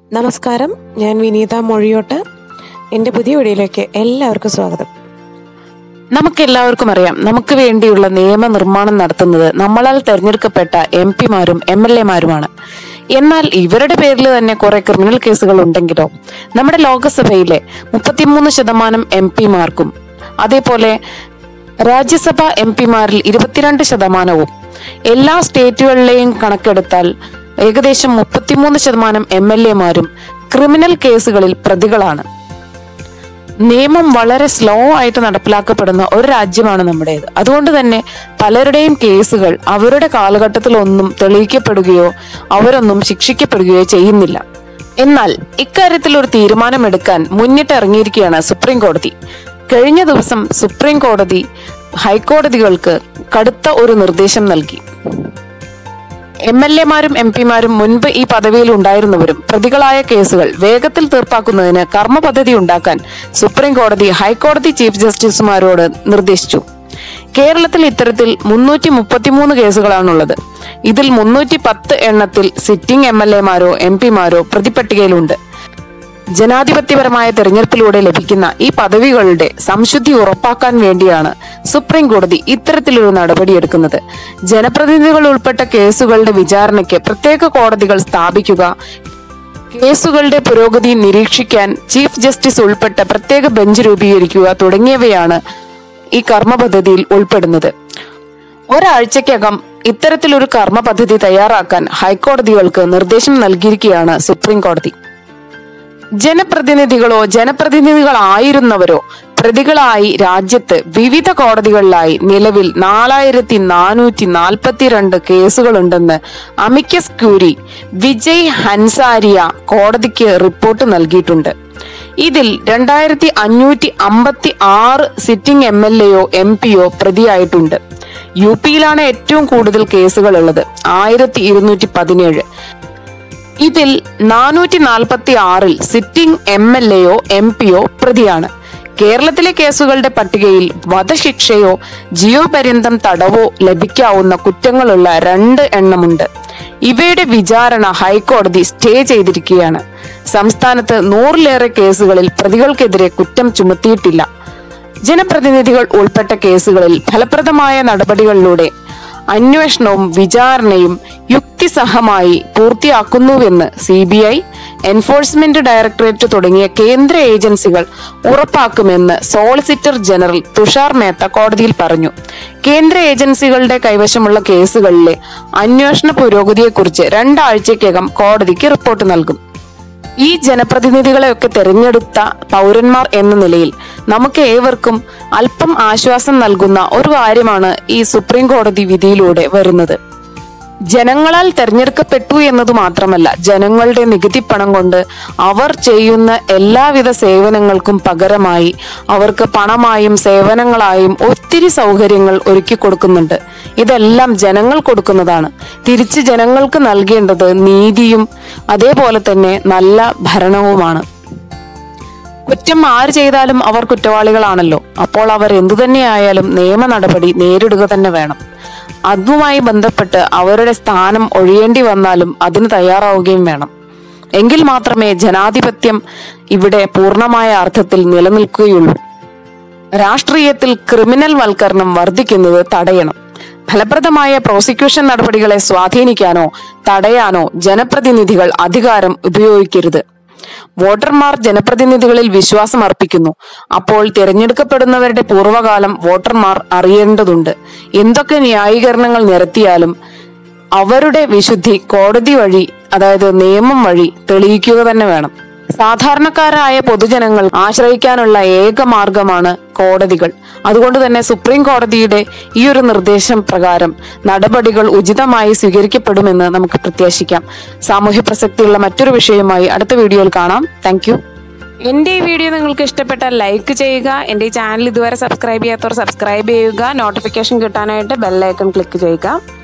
നമസ്കാരം ഞാൻ വിനീത മൊഴിയോട്ട് എൻ്റെ പുതിയ വീഡിയോയിലേക്ക് എല്ലാവർക്കും സ്വാഗതം നമുക്ക് എല്ലാവർക്കും അറിയാം നമുക്ക് വേണ്ടിയുള്ള നിയമനിർമ്മാണം നടത്തുന്നത് നമ്മളാൽ തെരഞ്ഞെടുക്കപ്പെട്ട എം പിമാരും എം എൽ എമാരുമാണ് എന്നാൽ ഇവരുടെ പേരിൽ തന്നെ കുറെ ക്രിമിനൽ കേസുകൾ ഉണ്ടെങ്കിലോ നമ്മുടെ ലോകസഭയിലെ മുപ്പത്തിമൂന്ന് ശതമാനം എം പിമാർക്കും അതേപോലെ രാജ്യസഭ എം പിമാരിൽ ഇരുപത്തിരണ്ട് ശതമാനവും എല്ലാ സ്റ്റേറ്റുകളിലെയും കണക്കെടുത്താൽ ഏകദേശം മുപ്പത്തിമൂന്ന് ശതമാനം എം എൽ എമാരും ക്രിമിനൽ കേസുകളിൽ പ്രതികളാണ് നിയമം വളരെ സ്ലോ ആയിട്ട് നടപ്പിലാക്കപ്പെടുന്ന ഒരു രാജ്യമാണ് നമ്മുടേത് അതുകൊണ്ട് തന്നെ പലരുടെയും കേസുകൾ അവരുടെ കാലഘട്ടത്തിലൊന്നും തെളിയിക്കപ്പെടുകയോ അവരൊന്നും ശിക്ഷിക്കപ്പെടുകയോ ചെയ്യുന്നില്ല എന്നാൽ ഇക്കാര്യത്തിൽ ഒരു തീരുമാനമെടുക്കാൻ മുന്നിട്ടിറങ്ങിയിരിക്കുകയാണ് സുപ്രീം കോടതി കഴിഞ്ഞ ദിവസം സുപ്രീം കോടതി ഹൈക്കോടതികൾക്ക് കടുത്ത ഒരു നിർദ്ദേശം നൽകി എം എൽ എമാരും എം പിമാരും മുൻപ് ഈ പദവിയിൽ ഉണ്ടായിരുന്നവരും പ്രതികളായ കേസുകൾ വേഗത്തിൽ തീർപ്പാക്കുന്നതിന് കർമ്മ പദ്ധതി ഉണ്ടാക്കാൻ സുപ്രീം കോടതി ഹൈക്കോടതി ചീഫ് ജസ്റ്റിസുമാരോട് നിർദ്ദേശിച്ചു കേരളത്തിൽ ഇത്തരത്തിൽ മുന്നൂറ്റി മുപ്പത്തിമൂന്ന് കേസുകളാണുള്ളത് ഇതിൽ മുന്നൂറ്റി പത്ത് എണ്ണത്തിൽ സിറ്റിംഗ് എം എൽ എമാരോ എം പിമാരോ പ്രതിപട്ടികയിലുണ്ട് ജനാധിപത്യപരമായ തെരഞ്ഞെടുപ്പിലൂടെ ലഭിക്കുന്ന ഈ പദവികളുടെ സംശുദ്ധി ഉറപ്പാക്കാൻ വേണ്ടിയാണ് സുപ്രീം കോടതി ഇത്തരത്തിലൊരു നടപടിയെടുക്കുന്നത് ജനപ്രതിനിധികൾ ഉൾപ്പെട്ട കേസുകളുടെ വിചാരണയ്ക്ക് പ്രത്യേക കോടതികൾ സ്ഥാപിക്കുക കേസുകളുടെ പുരോഗതി നിരീക്ഷിക്കാൻ ചീഫ് ജസ്റ്റിസ് ഉൾപ്പെട്ട പ്രത്യേക ബെഞ്ച് രൂപീകരിക്കുക തുടങ്ങിയവയാണ് ഈ കർമ്മ പദ്ധതിയിൽ ഉൾപ്പെടുന്നത് ഒരാഴ്ചക്കകം ഇത്തരത്തിലൊരു കർമ്മ പദ്ധതി തയ്യാറാക്കാൻ ഹൈക്കോടതികൾക്ക് നിർദ്ദേശം നൽകിയിരിക്കുകയാണ് സുപ്രീം കോടതി ജനപ്രതിനിധികളോ ജനപ്രതിനിധികളായിരുന്നവരോ പ്രതികളായി രാജ്യത്ത് വിവിധ കോടതികളിലായി നിലവിൽ നാലായിരത്തി നാനൂറ്റി നാൽപ്പത്തിരണ്ട് കേസുകളുണ്ടെന്ന് അമിക്കസ് ക്യൂരി വിജയ് ഹൻസാരിയ കോടതിക്ക് റിപ്പോർട്ട് നൽകിയിട്ടുണ്ട് ഇതിൽ രണ്ടായിരത്തി അഞ്ഞൂറ്റി അമ്പത്തി ആറ് സിറ്റിംഗ് എം എൽ എയോ എം പിയോ പ്രതിയായിട്ടുണ്ട് യു പിയിലാണ് ഏറ്റവും കൂടുതൽ കേസുകൾ ഉള്ളത് ആയിരത്തി ഇരുന്നൂറ്റി പതിനേഴ് ഇതിൽ നാനൂറ്റി നാൽപ്പത്തി ആറിൽ സിറ്റിംഗ് എം എൽ എയോ എം പിയോ പ്രതിയാണ് കേരളത്തിലെ കേസുകളുടെ പട്ടികയിൽ വധശിക്ഷയോ ജീവപര്യന്തം തടവോ ലഭിക്കാവുന്ന കുറ്റങ്ങളുള്ള രണ്ട് എണ്ണമുണ്ട് ഇവയുടെ വിചാരണ ഹൈക്കോടതി സ്റ്റേ ചെയ്തിരിക്കുകയാണ് സംസ്ഥാനത്ത് നൂറിലേറെ കേസുകളിൽ പ്രതികൾക്കെതിരെ കുറ്റം ചുമത്തിയിട്ടില്ല ജനപ്രതിനിധികൾ ഉൾപ്പെട്ട കേസുകളിൽ ഫലപ്രദമായ നടപടികളിലൂടെ അന്വേഷണവും വിചാരണയും യുക്തിസഹമായി പൂർത്തിയാക്കുന്നുവെന്ന് C B I enforcement directorate തുടങ്ങിയ കേന്ദ്ര ഏജൻസികൾ ഉറപ്പാക്കുമെന്ന് സോളിസിറ്റർ ജനറൽ തുഷാർ മേത്ത കോടതിയിൽ പറഞ്ഞു കേന്ദ്ര ഏജൻസികളുടെ കൈവശമുള്ള കേസുകളിലെ അന്വേഷണ പുരോഗതിയെക്കുറിച്ച് രണ്ടാഴ്ചയ്ക്കകം കോടതിക്ക് റിപ്പോർട്ട് നൽകും ഈ ജനപ്രതിനിധികളെയൊക്കെ തെരഞ്ഞെടുത്ത പൗരന്മാർ എന്ന നിലയിൽ നമുക്ക് ഏവർക്കും അല്പം ആശ്വാസം നൽകുന്ന ഒരു കാര്യമാണ് ഈ സുപ്രീം കോടതി വിധിയിലൂടെ വരുന്നത് ജനങ്ങളാൽ തെരഞ്ഞെടുക്കപ്പെട്ടു എന്നത് മാത്രമല്ല ജനങ്ങളുടെ നികുതി പണം കൊണ്ട് അവർ ചെയ്യുന്ന എല്ലാവിധ സേവനങ്ങൾക്കും പകരമായി അവർക്ക് പണമായും സേവനങ്ങളായും ഒത്തിരി സൗകര്യങ്ങൾ ഒരുക്കി കൊടുക്കുന്നുണ്ട് ഇതെല്ലാം ജനങ്ങൾ കൊടുക്കുന്നതാണ് തിരിച്ച് ജനങ്ങൾക്ക് നൽകേണ്ടത് നീതിയും അതേപോലെ തന്നെ നല്ല ഭരണവുമാണ് കുറ്റം ആര് ചെയ്താലും അവർ കുറ്റവാളികളാണല്ലോ അപ്പോൾ അവർ എന്തു തന്നെയായാലും നിയമ നടപടി നേരിടുക തന്നെ വേണം അതുമായി ബന്ധപ്പെട്ട് അവരുടെ സ്ഥാനം ഒഴിയേണ്ടി വന്നാലും അതിന് തയ്യാറാവുകയും വേണം എങ്കിൽ മാത്രമേ ജനാധിപത്യം ഇവിടെ പൂർണ്ണമായ അർത്ഥത്തിൽ നിലനിൽക്കുകയുള്ളൂ രാഷ്ട്രീയത്തിൽ ക്രിമിനൽ വൽക്കരണം വർദ്ധിക്കുന്നത് തടയണം ഫലപ്രദമായ പ്രോസിക്യൂഷൻ നടപടികളെ സ്വാധീനിക്കാനോ തടയാനോ ജനപ്രതിനിധികൾ അധികാരം ഉപയോഗിക്കരുത് വോട്ടർമാർ ജനപ്രതിനിധികളിൽ വിശ്വാസം അർപ്പിക്കുന്നു അപ്പോൾ തിരഞ്ഞെടുക്കപ്പെടുന്നവരുടെ പൂർവ്വകാലം വോട്ടർമാർ അറിയേണ്ടതുണ്ട് എന്തൊക്കെ ന്യായീകരണങ്ങൾ നിരത്തിയാലും അവരുടെ വിശുദ്ധി കോടതി വഴി അതായത് നിയമം വഴി തെളിയിക്കുക തന്നെ വേണം സാധാരണക്കാരായ പൊതുജനങ്ങൾ ആശ്രയിക്കാനുള്ള ഏക മാർഗമാണ് കോടതികൾ അതുകൊണ്ട് തന്നെ സുപ്രീം കോടതിയുടെ ഈ ഒരു നിർദ്ദേശം പ്രകാരം നടപടികൾ ഉചിതമായി സ്വീകരിക്കപ്പെടുമെന്ന് നമുക്ക് പ്രത്യാശിക്കാം സാമൂഹ്യ പ്രസക്തിയുള്ള മറ്റൊരു വിഷയവുമായി അടുത്ത വീഡിയോയിൽ കാണാം താങ്ക് എന്റെ ഈ വീഡിയോ നിങ്ങൾക്ക് ഇഷ്ടപ്പെട്ടാൽ ലൈക്ക് ചെയ്യുക എന്റെ ഈ ചാനൽ ഇതുവരെ സബ്സ്ക്രൈബ് ചെയ്യാത്തവർ സബ്സ്ക്രൈബ് ചെയ്യുക നോട്ടിഫിക്കേഷൻ കിട്ടാനായിട്ട് ബെല്ലൈക്കൺ ക്ലിക്ക് ചെയ്യുക